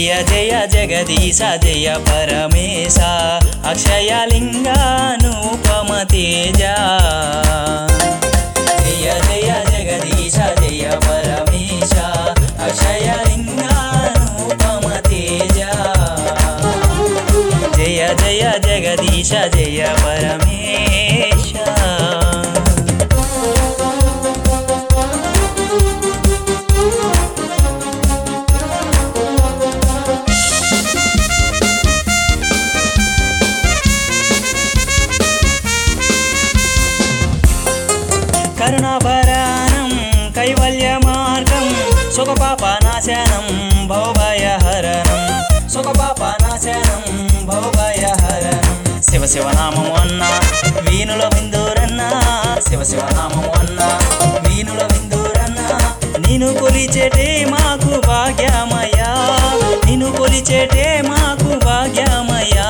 జయ జయ జగదీశ జయ పరమేశ అక్షయలింగానుపమ తేజ జయ జయ జగదీశ జయ పరమేశ అక్షయలింగానుపమ తేజ జయ జయ జగదీశ జయ పరమేశ కరుణాభరణం కైవల్య మార్గం సుఖపాపనాశనం భవభయహరణం సుఖపాపనాశనం భవభయహరణం శివ శివనామము అన్న వీణుల విందూరన్న శివ శివనామము అన్న వీణుల విందూరన్న నిన్ను కొలిచేటే మాకు భాగ్యమయ్యా నిన్ను కొలిచేటే మాకు భాగ్యమయ్యా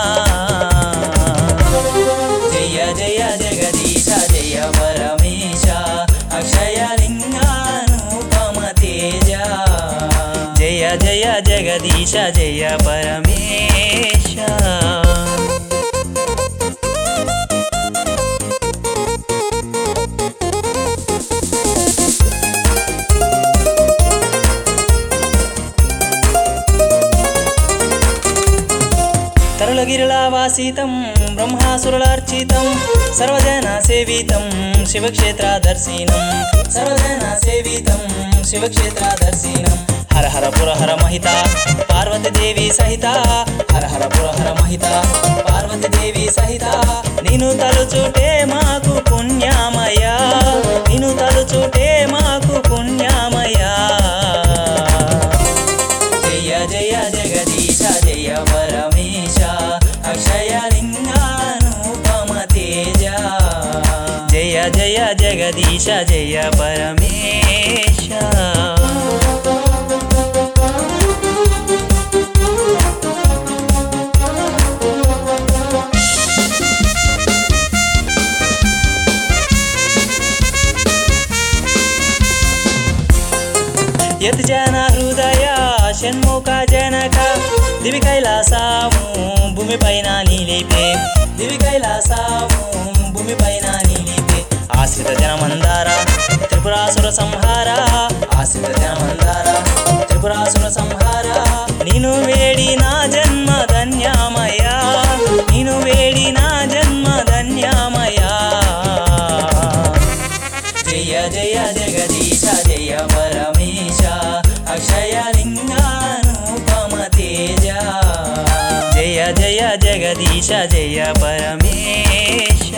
జయ జయ జగదీశ జయ పరమేశ అక్షయలింగానుపమ తేజ జయ జయ జగదీశ జయ పరమేశ తరులగిరిలావాసీతం బ్రహ్మాసురులార్చితం సర్వజన సేవితం శివక్షేత్రదర్శినం సర్వజన సేవితం శివక్షేత్రదర్శినం హర హర పురహర మహిత పార్వతీదేవి సహిత హర హర పురహర మహిత పార్వతీదేవి సహిత నిన్ను తలుచుటే మాకు పుణ్యామయ నిన్ను తలుచుటే మాకు పుణ్యామయ జయ జయ జగదీశ జయ పరమేశ అక్షయలింగానుపమ తేజ జయ జయ జగదీశ జయ పరమేశ యత్ జన హృదయ షణ్ముఖ జనక దివి కైలాసాము భూమిపైన నీలిపే దివి కైలాసాము భూమిపైన నీలిపే ఆశ్రిత జనమందార త్రిపురాసుర సంహార ఆశ్రిత జనమందార త్రిపురాసుర సంహార నేను వేడి నా జన్మ ధన్యామయ నేను వేడి నా జన్మ ధన్యామయ జయ జయ జగదీశ జయ పరమేశ అక్షయలింగానుపమ తేజ జయ జయ జగదీశ జయ పరమేశ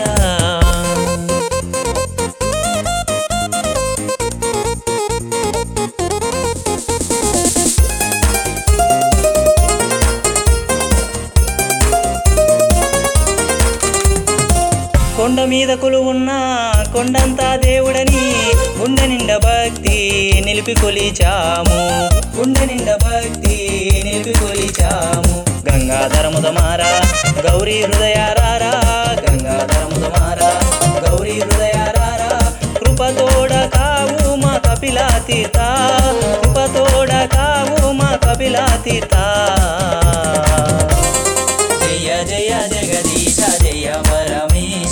కొండ మీద కొలువున్న కొండంతా దేవుడని గుండె నిండా భక్తి నిలిపి కొలిచాము గుండె నిండా భక్తి నిలిపి కొలిచాము గంగాధరముదమారా గౌరీ హృదయారారా గంగాధరముదమారా గౌరీ హృదయారారా కృపతోడ కావు మా కపిలా తీర్థ కృపతోడ కావు మా కపిలా తీర్థ జయ జయ జగదీశ జయ పరమేశ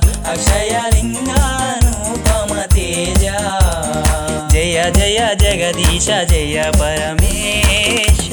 అక్షయలింగానుపమ తేజ జయ జయ జగదీశ జయ పరమేశ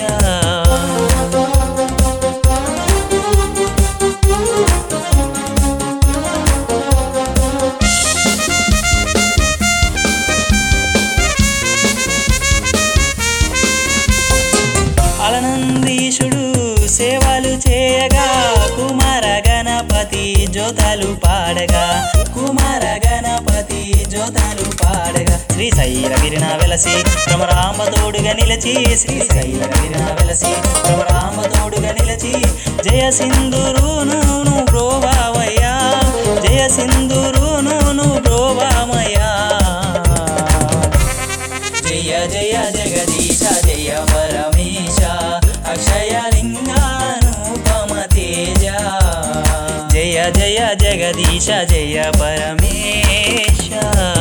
అలనందీశుడు సేవలు చేయగా కుమార గణపతి జోతలు పాడగా కుమార గణపతి జోతలు పాడగా శ్రీశైలగిరిన వెలసి భ్రమరాంబ తోడుగా నిలచి శ్రీశైలగిరిన వెలసి భ్రమరాంబ తోడుగా నిలచి జయ సింధురును బ్రోవావయ్యా జయ సింధురును బ్రోవామయ్యా జయ జయ జగదీశ జయ పరమేశ అక్షయలింగానుపమ తేజ జయ జయ జగదీశ జయ పరమేశ